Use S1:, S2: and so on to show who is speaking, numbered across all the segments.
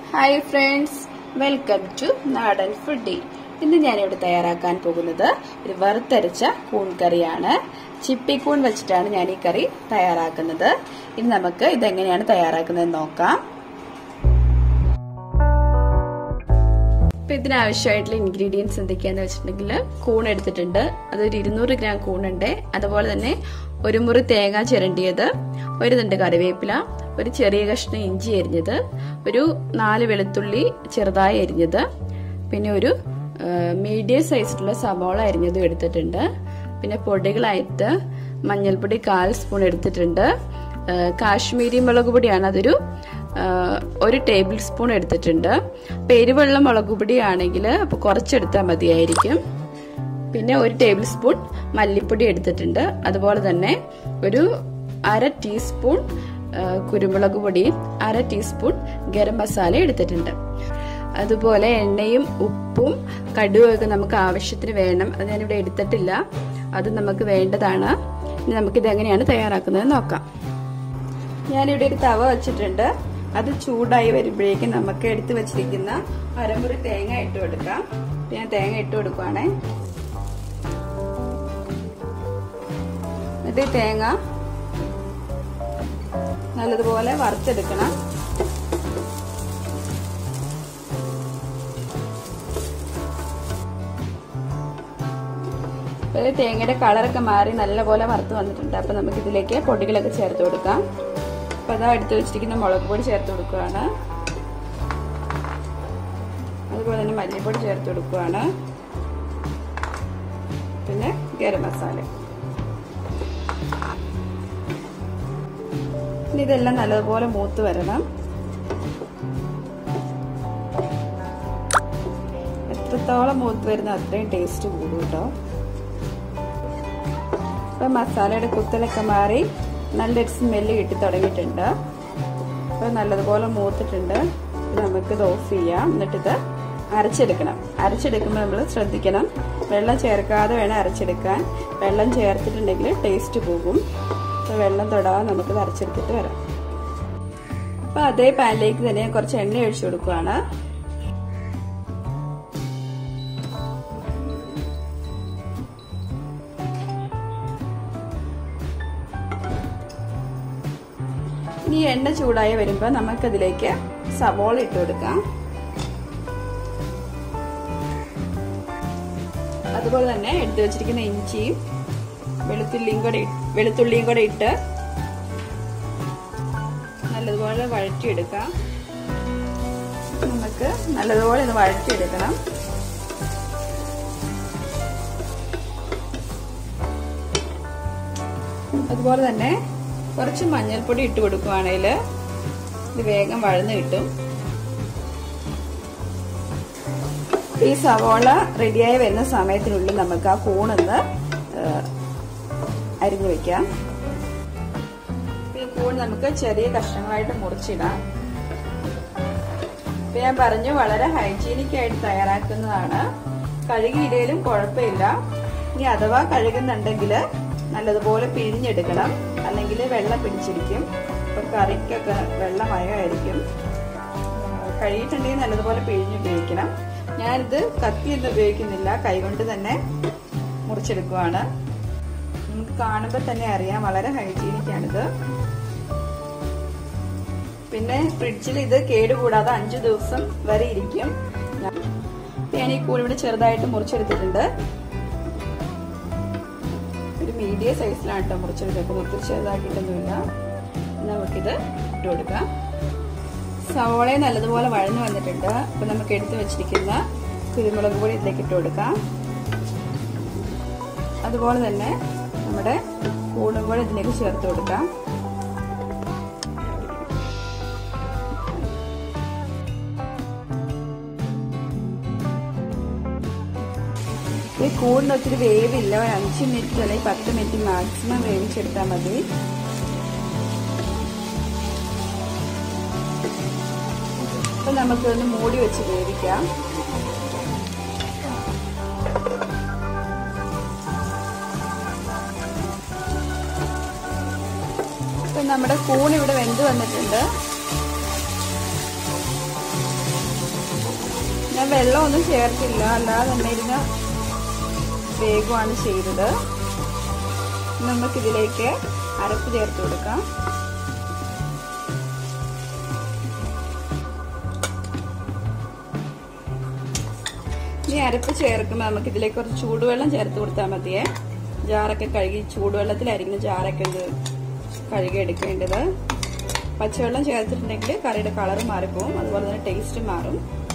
S1: hi friends welcome to Naadan foodie ഇന്ന് ഞാനിവിടെ തയ്യാറാക്കാൻ പോകുന്നത് ഒരു വറുത്തരച്ച കൂൺ കറിയാണ് ചിപ്പിക്കൂൺ വെച്ചിട്ടാണ് ഞാൻ ഈ കറി തയ്യാറാക്കുന്നത് ഇനി നമുക്ക് ഇതെങ്ങനെയാണ് തയ്യാറാക്കുന്നത് നോക്കാം അപ്പൊ ഇതിനാവശ്യമായിട്ടുള്ള ഇൻഗ്രീഡിയൻസ് എന്തൊക്കെയാന്ന് വെച്ചിട്ടുണ്ടെങ്കിൽ കൂൺ എടുത്തിട്ടുണ്ട് അതൊരു ഇരുന്നൂറ് ഗ്രാം കൂണുണ്ട് അതുപോലെ തന്നെ ഒരു മുറി തേങ്ങ ചിരണ്ടിയത് ഒരു തണ്ട് കറിവേപ്പില ഒരു ചെറിയ കഷ്ണം ഇഞ്ചി അരിഞ്ഞത് ഒരു നാല് വെളുത്തുള്ളി ചെറുതായി അരിഞ്ഞത് പിന്നെ ഒരു മീഡിയം സൈസിലുള്ള സവാള അരിഞ്ഞതും എടുത്തിട്ടുണ്ട് പിന്നെ പൊടികളായിട്ട് മഞ്ഞൾപ്പൊടി കാൽ സ്പൂൺ എടുത്തിട്ടുണ്ട് കാശ്മീരി മുളക് പൊടിയാണ് അതൊരു ഒരു ടേബിൾ സ്പൂൺ എടുത്തിട്ടുണ്ട് അപ്പം എരിവെള്ള മുളക് പൊടിയാണെങ്കിൽ അപ്പോൾ കുറച്ചെടുത്താൽ മതിയായിരിക്കും പിന്നെ ഒരു ടേബിൾ സ്പൂൺ മല്ലിപ്പൊടി എടുത്തിട്ടുണ്ട് അതുപോലെ തന്നെ ഒരു അര ടീസ്പൂൺ കുരുമുളക് പൊടിയും അര ടീസ്പൂൺ ഗരം മസാല എടുത്തിട്ടുണ്ട് അതുപോലെ എണ്ണയും ഉപ്പും കടുവൊക്കെ നമുക്ക് ആവശ്യത്തിന് വേണം അത് ഞാനിവിടെ എടുത്തിട്ടില്ല അത് നമുക്ക് വേണ്ടതാണ് ഇനി നമുക്കിത് എങ്ങനെയാണ് തയ്യാറാക്കുന്നത് നോക്കാം ഞാനിവിടെ ഒരു തവ വെച്ചിട്ടുണ്ട് അത് ചൂടായി വരുമ്പോഴേക്കും നമുക്ക് എടുത്തു വെച്ചിരിക്കുന്ന അരമുറി തേങ്ങ ഇട്ട് കൊടുക്കാം ഞാൻ തേങ്ങ ഇട്ട് കൊടുക്കുവാണേ എന്നിട്ട് ഈ തേങ്ങ നല്ലതുപോലെ വറുത്തെടുക്കണം തേങ്ങയുടെ കളറൊക്കെ മാറി നല്ലപോലെ വറുത്ത് വന്നിട്ടുണ്ട് അപ്പൊ നമുക്ക് ഇതിലേക്ക് പൊടികളൊക്കെ ചേർത്ത് കൊടുക്കാം അപ്പൊ അതാ എടുത്തു വെച്ചിരിക്കുന്ന മുളക് പൊടി ചേർത്ത് കൊടുക്കുകയാണ് അതുപോലെ തന്നെ മല്ലിപ്പൊടി ചേർത്ത് കൊടുക്കുകയാണ് പിന്നെ ഗരം മസാല ഇനി ഇതെല്ലാം നല്ലതുപോലെ മൂത്ത് വരണം എത്രത്തോളം മൂത്ത് വരുന്ന അത്രയും ടേസ്റ്റ് കൂടും കേട്ടോ ഇപ്പം മസാലയുടെ കുത്തലൊക്കെ മാറി നല്ലൊരു സ്മെല്ല് കിട്ടി തുടങ്ങിയിട്ടുണ്ട് അപ്പോൾ നല്ലതുപോലെ മൂത്തിട്ടുണ്ട് നമുക്കിത് ഓഫ് ചെയ്യാം എന്നിട്ടിത് അരച്ചെടുക്കണം അരച്ചെടുക്കുമ്പോൾ നമ്മൾ ശ്രദ്ധിക്കണം വെള്ളം ചേർക്കാതെ വേണം അരച്ചെടുക്കാൻ വെള്ളം ചേർത്തിട്ടുണ്ടെങ്കിൽ ടേസ്റ്റ് പോകും അപ്പോൾ വെള്ളം തൊടാതെ നമുക്കിത് അരച്ചെടുത്തിട്ട് വരാം അപ്പോൾ അതേ പാനിലേക്ക് തന്നെ കുറച്ച് എണ്ണ ഒഴിച്ചു കൊടുക്കുകയാണ് ഇനി എണ്ണ ചൂടായി വരുമ്പോൾ നമുക്കതിലേക്ക് സവോള ഇട്ട് കൊടുക്കാം അതുപോലെ തന്നെ എടുത്തു വെച്ചിരിക്കുന്ന ഇഞ്ചിയും വെളുത്തുള്ളിയും കൂടെ വെളുത്തുള്ളിയും കൂടെ ഇട്ട് നല്ലതുപോലെ വഴറ്റിയെടുക്കാം നമുക്ക് നല്ലതുപോലെ ഇത് വഴറ്റിയെടുക്കണം അതുപോലെ തന്നെ കുറച്ച് മഞ്ഞൾപ്പൊടി ഇട്ട് കൊടുക്കുവാണെങ്കിൽ ഇത് വേഗം വഴന്ന് കിട്ടും ഈ സവോള റെഡിയായി വരുന്ന സമയത്തിനുള്ളിൽ നമുക്ക് ആ കൂണൊന്ന് അരിഞ്ഞു വെക്കാം ഈ കൂൺ നമുക്ക് ചെറിയ കഷ്ണങ്ങളായിട്ട് മുറിച്ചിടാം ഇപ്പൊ ഞാൻ പറഞ്ഞു വളരെ ഹൈജീനിക് ആയിട്ട് തയ്യാറാക്കുന്നതാണ് കഴുകിയിടയിലും കുഴപ്പമില്ല ഇനി അഥവാ കഴുകുന്നുണ്ടെങ്കിൽ നല്ലതുപോലെ പിഴിഞ്ഞെടുക്കണം അല്ലെങ്കിൽ വെള്ളം പിടിച്ചിരിക്കും ഇപ്പൊ കറിക്കൊക്കെ വെള്ളമയമായിരിക്കും കഴുകിയിട്ടുണ്ടെങ്കിൽ നല്ലതുപോലെ പിഴിഞ്ഞുപയോഗിക്കണം ഞാനിത് കത്തിയൊന്നും ഉപയോഗിക്കുന്നില്ല കൈകൊണ്ട് തന്നെ മുറിച്ചെടുക്കുവാണ് നമുക്ക് കാണുമ്പോൾ തന്നെ അറിയാം വളരെ ഹൈജീനിക് ആണിത് പിന്നെ ഫ്രിഡ്ജിൽ ഇത് കേടുകൂടാതെ അഞ്ചു ദിവസം വരെ ഇരിക്കും ഞാൻ ഈ കൂടി ഇവിടെ ചെറുതായിട്ട് മുറിച്ചെടുത്തിട്ടുണ്ട് ഒരു മീഡിയം സൈസിലാണ് കേട്ടോ മുറിച്ചെടുക്കുന്നത് ഒത്തിരി ചെറുതാക്കിയിട്ടൊന്നുമില്ല നമുക്കിത് ഇട്ട് കൊടുക്കാം സവോള നല്ലതുപോലെ വഴന്നു വന്നിട്ടുണ്ട് അപ്പൊ നമുക്ക് എടുത്തു വെച്ചിരിക്കുന്ന കുരുമുളക് പൊടി ഇതിലേക്ക് ഇട്ട് കൊടുക്കാം അതുപോലെ തന്നെ നമ്മുടെ കൂണും കൂടെ ഇതിലേക്ക് ചേർത്ത് കൊടുക്കാം ഈ കൂടിന് ഒത്തിരി വേവില്ല ഒരു അഞ്ച് മിനിറ്റ് അല്ലെങ്കിൽ പത്ത് മിനിറ്റ് മാക്സിമം വേവിച്ചെടുത്താൽ മതി അപ്പൊ നമുക്കൊന്ന് മൂടി വെച്ച് വേവിക്കാം ഇപ്പൊ നമ്മുടെ കൂൺ ഇവിടെ വെന്ത് വന്നിട്ടുണ്ട് ഞാൻ വെള്ളമൊന്നും ചേർത്തില്ല അല്ലാതെ തന്നെ ഇരുന്ന് വേഗമാണ് ചെയ്തത് നമുക്കിതിലേക്ക് അരപ്പ് ചേർത്ത് കൊടുക്കാം ഈ അരപ്പ് ചേർക്കുമ്പോൾ നമുക്ക് ഇതിലേക്ക് കുറച്ച് ചൂടുവെള്ളം ചേർത്ത് കൊടുത്താൽ മതിയേ ജാറൊക്കെ കഴുകി ചൂടുവെള്ളത്തിലായിരിക്കും ജാറൊക്കെ ഇത് കഴുകി എടുക്കേണ്ടത് പച്ചവെള്ളം ചേർത്തിട്ടുണ്ടെങ്കിൽ കറിയുടെ കളർ മാറിപ്പോവും അതുപോലെ തന്നെ ടേസ്റ്റ് മാറും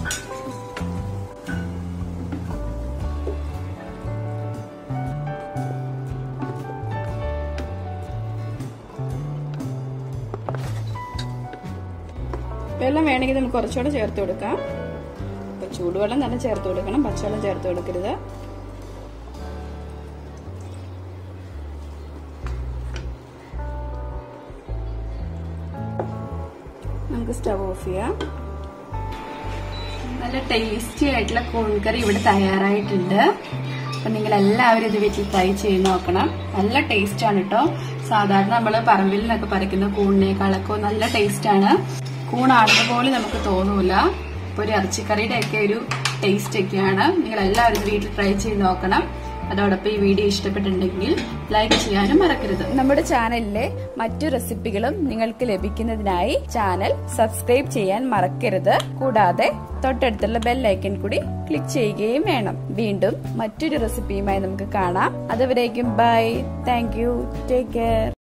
S1: വെള്ളം വേണമെങ്കിൽ നമുക്ക് കുറച്ചുകൂടെ ചേർത്ത് കൊടുക്കാം അപ്പൊ ചൂടുവെള്ളം തന്നെ ചേർത്ത് കൊടുക്കണം പച്ചവെള്ളം ചേർത്ത് കൊടുക്കരുത് നമുക്ക് സ്റ്റവ് ഓഫ് ചെയ്യാം നല്ല ടേസ്റ്റി ആയിട്ടുള്ള കൂൺകറി ഇവിടെ തയ്യാറായിട്ടുണ്ട് അപ്പൊ നിങ്ങൾ എല്ലാവരും ഇത് വീട്ടിൽ ട്രൈ ചെയ്ത് നോക്കണം നല്ല ടേസ്റ്റ് ആണ് കേട്ടോ സാധാരണ നമ്മൾ പറമ്പിൽ നിന്നൊക്കെ പറിക്കുന്ന കൂണിനേക്കാളൊക്കെ നല്ല ടേസ്റ്റ് ആണ് കൂണാടുന്ന പോലെ നമുക്ക് തോന്നൂല ഇപ്പൊ ഒരു ഇറച്ചിക്കറിയുടെ ഒക്കെ ഒരു ടേസ്റ്റ് ഒക്കെയാണ് നിങ്ങൾ എല്ലാവരും വീട്ടിൽ ട്രൈ ചെയ്ത് നോക്കണം അതോടൊപ്പം ഈ വീഡിയോ ഇഷ്ടപ്പെട്ടിട്ടുണ്ടെങ്കിൽ ലൈക്ക് ചെയ്യാനും മറക്കരുത് നമ്മുടെ ചാനലിലെ മറ്റു റെസിപ്പികളും നിങ്ങൾക്ക് ലഭിക്കുന്നതിനായി ചാനൽ സബ്സ്ക്രൈബ് ചെയ്യാൻ മറക്കരുത് കൂടാതെ തൊട്ടടുത്തുള്ള ബെൽ ഐക്കൺ കൂടി ക്ലിക്ക് ചെയ്യുകയും വേണം വീണ്ടും മറ്റൊരു റെസിപ്പിയുമായി നമുക്ക് കാണാം അതുവരേക്കും bye thank you take care